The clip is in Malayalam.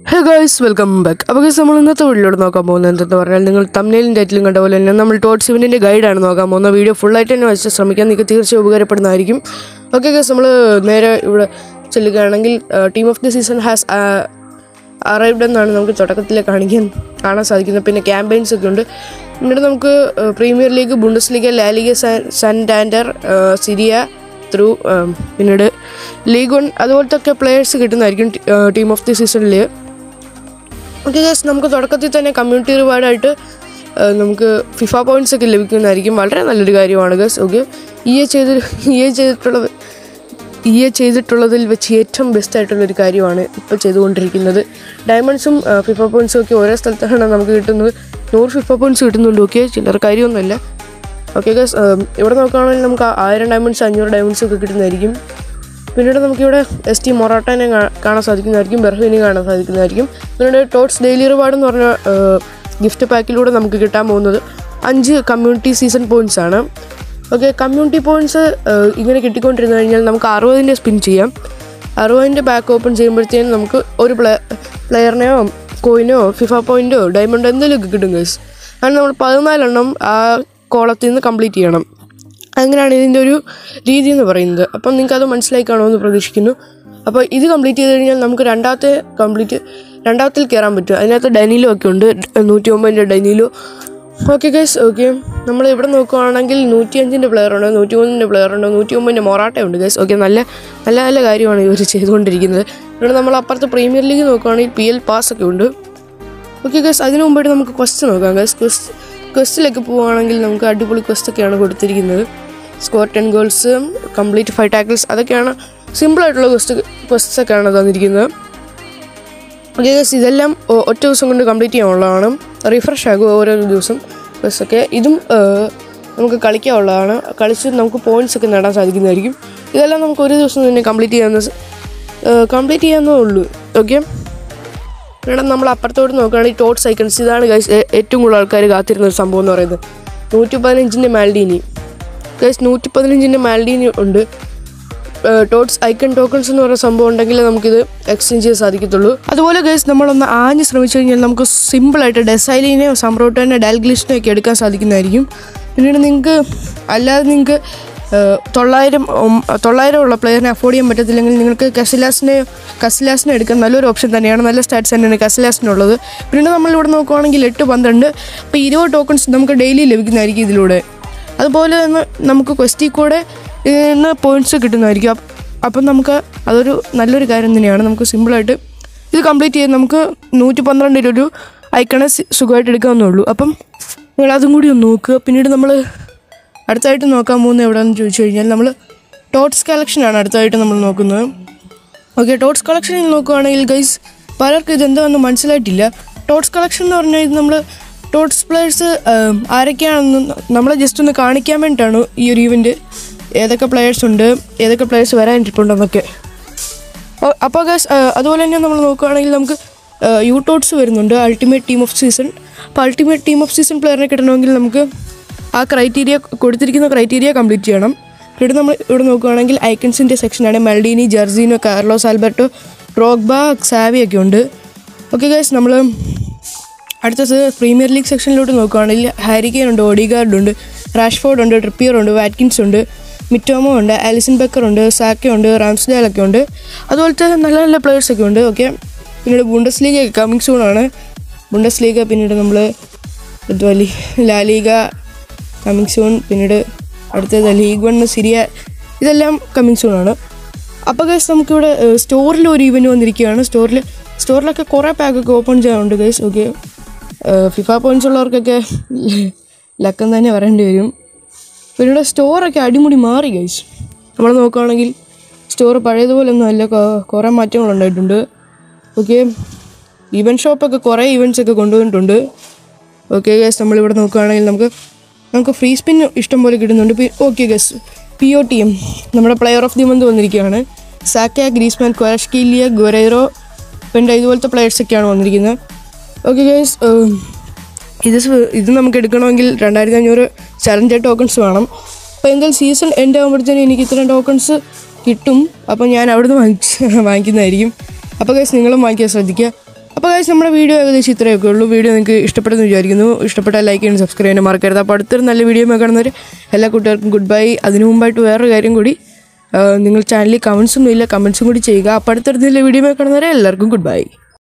ഹേ ഗൈസ് വെൽക്കം ബാക്ക് അപ്പോൾ ഗൈസ് നമ്മൾ ഇന്നത്തെ വീഡിയോയിലൂടെ നോക്കാൻ പോകുന്നത് എന്തെന്ന് പറഞ്ഞാൽ നിങ്ങൾ തമ്മിലും ടൈറ്റിലും കണ്ട പോലെ തന്നെ നമ്മൾ ടോട്ട് സിവനിൻ്റെ ഗൈഡാണ് നോക്കാൻ പോകുന്നത് വീഡിയോ ഫുള്ളായിട്ട് തന്നെ വെച്ച് ശ്രമിക്കാൻ നിങ്ങൾക്ക് തീർച്ചയായും ഉപകാരപ്പെടുന്നതായിരിക്കും ഓക്കെ ഗൈസ് നമ്മൾ നേരെ ഇവിടെ ചെല്ലുകയാണെങ്കിൽ team of the season has arrived എന്നാണ് നമുക്ക് തുടക്കത്തിൽ കാണിക്കാൻ കാണാൻ സാധിക്കുന്നത് പിന്നെ ക്യാമ്പയിൻസ് ഒക്കെ ഉണ്ട് പിന്നീട് നമുക്ക് Premier League Bundesliga La Liga Santander Serie ത്രൂ പിന്നീട് ലീഗ് വൺ അതുപോലത്തെ ഒക്കെ പ്ലെയേഴ്സ് കിട്ടുന്നതായിരിക്കും ടീം ഓഫ് ദി സീസണിൽ ഓക്കെ ഗസ് നമുക്ക് തുടക്കത്തിൽ തന്നെ കമ്മ്യൂണിറ്റി റിവാർഡായിട്ട് നമുക്ക് ഫിഫ പോയിന്റ്സ് ഒക്കെ ലഭിക്കുന്നതായിരിക്കും വളരെ നല്ലൊരു കാര്യമാണ് ഗസ് ഓക്കെ ഇ എ ചെയ്ത് ഇ എ ചെയ്തിട്ടുള്ളത് ഇ എ ചെയ്തിട്ടുള്ളതിൽ വെച്ച് ഏറ്റവും ബെസ്റ്റ് ആയിട്ടുള്ളൊരു കാര്യമാണ് ഇപ്പോൾ ചെയ്തുകൊണ്ടിരിക്കുന്നത് ഡയമണ്ട്സും ഫിഫ പോയിന്റ്സും ഒക്കെ ഓരോ സ്ഥലത്താണ് നമുക്ക് കിട്ടുന്നത് നൂറ് ഫിഫ പോയിന്റ്സ് കിട്ടുന്നുണ്ട് ഓക്കെ ചില്ലറ കാര്യമൊന്നുമല്ല ഓക്കെ ഗസ് ഇവിടെ നോക്കുകയാണെങ്കിൽ നമുക്ക് ആയിരം ഡയമണ്ട്സ് അഞ്ഞൂറ് ഡയമണ്ട്സ് ഒക്കെ കിട്ടുന്നതായിരിക്കും പിന്നീട് നമുക്കിവിടെ എസ് ടി മൊറാട്ടനെ കാണാൻ സാധിക്കുന്നതായിരിക്കും ബെർഹീനെ കാണാൻ സാധിക്കുന്നതായിരിക്കും പിന്നീട് ടോട്ട്സ് ഡെയിലി റിവാർഡ് എന്ന് പറഞ്ഞ ഗിഫ്റ്റ് പാക്കിലൂടെ നമുക്ക് കിട്ടാൻ പോകുന്നത് അഞ്ച് കമ്മ്യൂണിറ്റി സീസൺ പോയിന്റ്സ് ആണ് ഓക്കെ കമ്മ്യൂണിറ്റി പോയിന്റ്സ് ഇങ്ങനെ കിട്ടിക്കൊണ്ടിരുന്നു കഴിഞ്ഞാൽ നമുക്ക് അറുപതിൻ്റെ സ്പിൻ ചെയ്യാം അറുപതിൻ്റെ ബാക്ക് ഓപ്പൺ ചെയ്യുമ്പോഴത്തേനും നമുക്ക് ഒരു പ്ലേ പ്ലെയറിനെയോ കോയിനോ ഫിഫ പോയിൻറ്റോ ഡയമണ്ടോ എന്തെങ്കിലുമൊക്കെ കിട്ടും ഗൈസ് അങ്ങനെ നമ്മൾ പതിനാലെണ്ണം ആ കോളത്തിൽ നിന്ന് കംപ്ലീറ്റ് ചെയ്യണം അങ്ങനെയാണ് ഇതിൻ്റെ ഒരു രീതി എന്ന് പറയുന്നത് അപ്പം നിങ്ങൾക്ക് അത് മനസ്സിലായി കാണുമെന്ന് പ്രതീക്ഷിക്കുന്നു അപ്പോൾ ഇത് കംപ്ലീറ്റ് ചെയ്ത് കഴിഞ്ഞാൽ നമുക്ക് രണ്ടാമത്തെ കംപ്ലീറ്റ് രണ്ടാമത്തിൽ കയറാൻ പറ്റും അതിനകത്ത് ഡൈനിലോ ഒക്കെ ഉണ്ട് നൂറ്റി ഒമ്പതിൻ്റെ ഡൈനിലോ ഓക്കെ ഗൈസ് ഓക്കെ നമ്മൾ ഇവിടെ നോക്കുകയാണെങ്കിൽ നൂറ്റി അഞ്ചിൻ്റെ പ്ലെയർ ഉണ്ട് നൂറ്റി മൂന്നിൻ്റെ പ്ലെയർ ഉണ്ട് നൂറ്റി ഒമ്പതിൻ്റെ മൊറാട്ടയുണ്ട് ഗൈസ് ഓക്കെ നല്ല നല്ല നല്ല കാര്യമാണ് ഇവർ ചെയ്തുകൊണ്ടിരിക്കുന്നത് ഇവിടെ നമ്മൾ അപ്പുറത്ത് പ്രീമിയർ ലീഗ് നോക്കുകയാണെങ്കിൽ പി എൽ പാസ് ഒക്കെ ഉണ്ട് ഓക്കെ ഗൈസ് അതിനു മുമ്പായിട്ട് നമുക്ക് ക്വസ്റ്റ് നോക്കാം ഗൈസ് ക്വസ്റ്റ് ക്വസ്റ്റിലേക്ക് പോവുകയാണെങ്കിൽ നമുക്ക് അടിപൊളി ക്വസ്റ്റ് ഒക്കെയാണ് കൊടുത്തിരിക്കുന്നത് score ten goals complete five tackles അതൊക്കെയാണ് സിമ്പിളായിട്ടുള്ള ക്വസ്റ്റ് ക്വസ്റ്റ്സ് ഒക്കെയാണ് തന്നിരിക്കുന്നത് ഓക്കെ ഗസ് ഇതെല്ലാം ഒറ്റ ദിവസം കൊണ്ട് കംപ്ലീറ്റ് ചെയ്യാനുള്ളതാണ് റിഫ്രഷ് ആകും ഓരോ ദിവസം ക്വസ്റ്റ് ഒക്കെ ഇതും നമുക്ക് കളിക്കാനുള്ളതാണ് കളിച്ച് നമുക്ക് പോയിന്റ്സ് ഒക്കെ നേടാൻ സാധിക്കുന്നതായിരിക്കും ഇതെല്ലാം നമുക്ക് ഒരു ദിവസം തന്നെ കംപ്ലീറ്റ് ചെയ്യാവുന്ന കംപ്ലീറ്റ് ചെയ്യാവുന്നേ ഉള്ളൂ ഓക്കെ ഇവിടെ നമ്മൾ അപ്പുറത്തോട്ട് നോക്കുകയാണെങ്കിൽ ടോട്ട് സൈക്കിൾസ് ഇതാണ് ഗൈസ് ഏറ്റവും കൂടുതൽ ആൾക്കാർ കാത്തിരുന്ന ഒരു സംഭവം എന്ന് പറയുന്നത് നൂറ്റി പതിനഞ്ചിൻ്റെ മാൽഡീനി ഗൈസ് നൂറ്റി പതിനഞ്ചിൻ്റെ മാൽഡീനി ഉണ്ട് ടോട്ട്സ് ഐക്കൺ ടോക്കൺസ് എന്ന് പറയുന്ന സംഭവം ഉണ്ടെങ്കിൽ നമുക്കിത് എക്സ്ചേഞ്ച് ചെയ്യാൻ സാധിക്കത്തുള്ളൂ അതുപോലെ ഗൈസ് നമ്മളൊന്ന് ആഞ്ഞ് ശ്രമിച്ചു കഴിഞ്ഞാൽ നമുക്ക് സിമ്പിളായിട്ട് ഡെസൈലിനെയോ സംറോട്ടോനെ ഡാൽഗ്ലിഷിനെയോ ഒക്കെ എടുക്കാൻ സാധിക്കുന്നതായിരിക്കും പിന്നീട് നിങ്ങൾക്ക് അല്ലാതെ നിങ്ങൾക്ക് തൊള്ളായിരം തൊള്ളായിരം ഉള്ള പ്ലെയറിനെ അഫോർഡ് ചെയ്യാൻ പറ്റത്തില്ലെങ്കിൽ നിങ്ങൾക്ക് കസിലാസിനെ കസിലാസിനെ എടുക്കാൻ നല്ലൊരു ഓപ്ഷൻ തന്നെയാണ് നല്ല സ്റ്റാറ്റ്സ് തന്നെയാണ് കസിലാസിനുള്ളത് പിന്നെ നമ്മളിവിടെ നോക്കുവാണെങ്കിൽ എട്ട് പന്ത്രണ്ട് അപ്പോൾ ഇരുപത് ടോക്കൺസ് നമുക്ക് ഡെയിലി ലഭിക്കുന്നതായിരിക്കും ഇതിലൂടെ അതുപോലെ തന്നെ നമുക്ക് ക്വസ്റ്റിൽ കൂടെ നിന്ന് പോയിൻറ്റ്സ് കിട്ടുന്നതായിരിക്കും അപ്പം നമുക്ക് അതൊരു നല്ലൊരു കാര്യം തന്നെയാണ് നമുക്ക് സിമ്പിളായിട്ട് ഇത് കംപ്ലീറ്റ് ചെയ്ത് നമുക്ക് നൂറ്റി പന്ത്രണ്ടിൻ്റെ ഒരു ഐക്കണെ സുഖമായിട്ട് എടുക്കാവുന്നേ ഉള്ളൂ അപ്പം നിങ്ങൾ അതും കൂടി ഒന്ന് നോക്കുക പിന്നീട് നമ്മൾ അടുത്തായിട്ട് നോക്കാൻ പോകുന്നത് എവിടെയാണെന്ന് ചോദിച്ചു കഴിഞ്ഞാൽ നമ്മൾ ടോട്ട്സ് കളക്ഷനാണ് അടുത്തായിട്ട് നമ്മൾ നോക്കുന്നത് ഓക്കെ ടോട്ട്സ് കളക്ഷനിൽ നോക്കുകയാണെങ്കിൽ ഗൈസ് പലർക്കും ഇത് എന്താണെന്ന് മനസ്സിലായിട്ടില്ല ടോട്ട്സ് കളക്ഷൻ എന്ന് പറഞ്ഞാൽ ഇത് നമ്മൾ ടോട്ട്സ് പ്ലെയേഴ്സ് ആരൊക്കെയാണെന്ന് നമ്മളെ ജസ്റ്റ് ഒന്ന് കാണിക്കാൻ വേണ്ടിയിട്ടാണ് ഈ ഒരു ഈവൻറ്റ് ഏതൊക്കെ പ്ലെയേഴ്സ് ഉണ്ട് ഏതൊക്കെ പ്ലെയേഴ്സ് വരാനിട്ടുണ്ടെന്നൊക്കെ അപ്പോൾ ഗൈസ് അതുപോലെ തന്നെ നമ്മൾ നോക്കുകയാണെങ്കിൽ നമുക്ക് യു ടോട്ട്സ് വരുന്നുണ്ട് അൾട്ടിമേറ്റ് ടീം ഓഫ് സീസൺ അപ്പോൾ അൾട്ടിമേറ്റ് ടീം ഓഫ് സീസൺ പ്ലെയറിനെ കിട്ടണമെങ്കിൽ നമുക്ക് ആ ക്രൈറ്റീരിയ കൊടുത്തിരിക്കുന്ന ക്രൈറ്റീരിയ കംപ്ലീറ്റ് ചെയ്യണം ഇവിടെ നമ്മൾ ഇവിടെ നോക്കുകയാണെങ്കിൽ ഐക്കൺസിൻ്റെ സെക്ഷനാണ് Maldini Jairzinho Carlos Alberto Drogba Xavi ഒക്കെ ഉണ്ട് ഓക്കെ ഗൈസ് നമ്മൾ അടുത്തത് പ്രീമിയർ ലീഗ് സെക്ഷനിലോട്ട് നോക്കുകയാണെങ്കിൽ ഹാരിക്കെയിൻ ഉണ്ട് ഓഡിഗാർഡ് ഉണ്ട് റാഷ്ഫോർഡ് ഉണ്ട് ട്രിപ്പിയർ ഉണ്ട് വാറ്റ്കിൻസ് ഉണ്ട് മിറ്റോമോ ഉണ്ട് ആലിസൺ ബക്കർ ഉണ്ട് സാക്ക ഉണ്ട് റാംസ്ഡാൽ ഒക്കെ ഉണ്ട് അതുപോലത്തെ നല്ല നല്ല പ്ലെയേഴ്സ് ഒക്കെ ഉണ്ട് ഓക്കെ പിന്നീട് ബുണ്ടസ് ലീഗ് കമ്മിങ് സൂൺ ആണ് ബുണ്ടസ് ലീഗ് പിന്നീട് നമ്മൾ എന്തുവാ ലാലീഗ കമ്മിങ് സൂൺ പിന്നീട് അടുത്തത് ലീഗ് വൺ സിരിയ ഇതെല്ലാം കമ്മിങ് സൂൺ ആണ് അപ്പോൾ ഗൈസ് നമുക്കിവിടെ സ്റ്റോറിൽ ഒരു ഇവൻറ്റ് വന്നിരിക്കുകയാണ് സ്റ്റോറിൽ സ്റ്റോറിലൊക്കെ കുറേ പാക്കൊക്കെ ഓപ്പൺ ചെയ്യാറുണ്ട് ഗൈസ് ഓക്കെ ഫിഫ പോയിൻറ്റ്സ് ഉള്ളവർക്കൊക്കെ ലക്കം തന്നെ പറയേണ്ടി വരും പിന്നീട് സ്റ്റോറൊക്കെ അടിമുടി മാറി ഗൈസ് നമ്മൾ നോക്കുകയാണെങ്കിൽ സ്റ്റോർ പഴയതുപോലെ ഒന്നും അല്ല കുറേ മാറ്റങ്ങളുണ്ടായിട്ടുണ്ട് ഓക്കെ ഈവൻറ്റ് ഷോപ്പൊക്കെ കുറേ ഈവൻറ്റ്സ് ഒക്കെ കൊണ്ടുവന്നിട്ടുണ്ട് ഓക്കെ ഗൈസ് നമ്മളിവിടെ നോക്കുകയാണെങ്കിൽ നമുക്ക് നമുക്ക് ഫ്രീ സ്പിൻ ഇഷ്ടം പോലെ കിട്ടുന്നുണ്ട് okay guys P O T M നമ്മുടെ പ്ലെയർ ഓഫ് ദി മന്ത് വന്നിരിക്കുകയാണ് സാക്ക ഗ്രീസ്മാൻ ക്വാഷ്കീലിയ ഗൊറൈറോ പിന്നെ ഇതുപോലത്തെ പ്ലെയേഴ്സൊക്കെയാണ് വന്നിരിക്കുന്നത് ഓക്കെ ഗൈസ് ഇത് ഇത് നമുക്ക് എടുക്കണമെങ്കിൽ രണ്ടായിരത്തി അഞ്ഞൂറ് ചലഞ്ചർ ടോക്കൺസ് വേണം അപ്പോൾ എന്തായാലും സീസൺ എൻഡ് ആകുമ്പോഴത്തേനും എനിക്ക് ഇത്രയും ടോക്കൺസ് കിട്ടും അപ്പോൾ ഞാൻ അവിടുന്ന് വാങ്ങിച്ച് വാങ്ങിക്കുന്നതായിരിക്കും അപ്പോൾ ഗൈസ് നിങ്ങളും വാങ്ങിക്കാൻ ശ്രദ്ധിക്കുക അപ്പോൾ guys നമ്മുടെ വീഡിയോ ഏകദേശം ഇത്രയൊക്കെ ഉള്ളൂ വീഡിയോ നിങ്ങൾക്ക് ഇഷ്ടപ്പെട്ടെന്ന് വിചാരിക്കുന്നു ഇഷ്ടപ്പെട്ടാൽ ലൈക്ക് ചെയ്യാനും സബ്സ്ക്രൈബ് ചെയ്യാനും മറക്കരുത് അപ്പോൾ അടുത്തൊരു നല്ല വീഡിയോ കാണുന്നവർ എല്ലാ കുട്ടികൾക്കും ഗുഡ് ബൈ അതിനു മുമ്പായിട്ട് വേറൊരു കാര്യം കൂടി ആ, നിങ്ങൾ ചാനലിൽ കമൻസ് ഒന്നും ഇല്ല കമൻസും കൂടി ചെയ്യുക അപ്പോൾ അടുത്തടുത്തുള്ള വീഡിയോ കാണുന്നവരെ എല്ലാവർക്കും ഗുഡ് ബൈ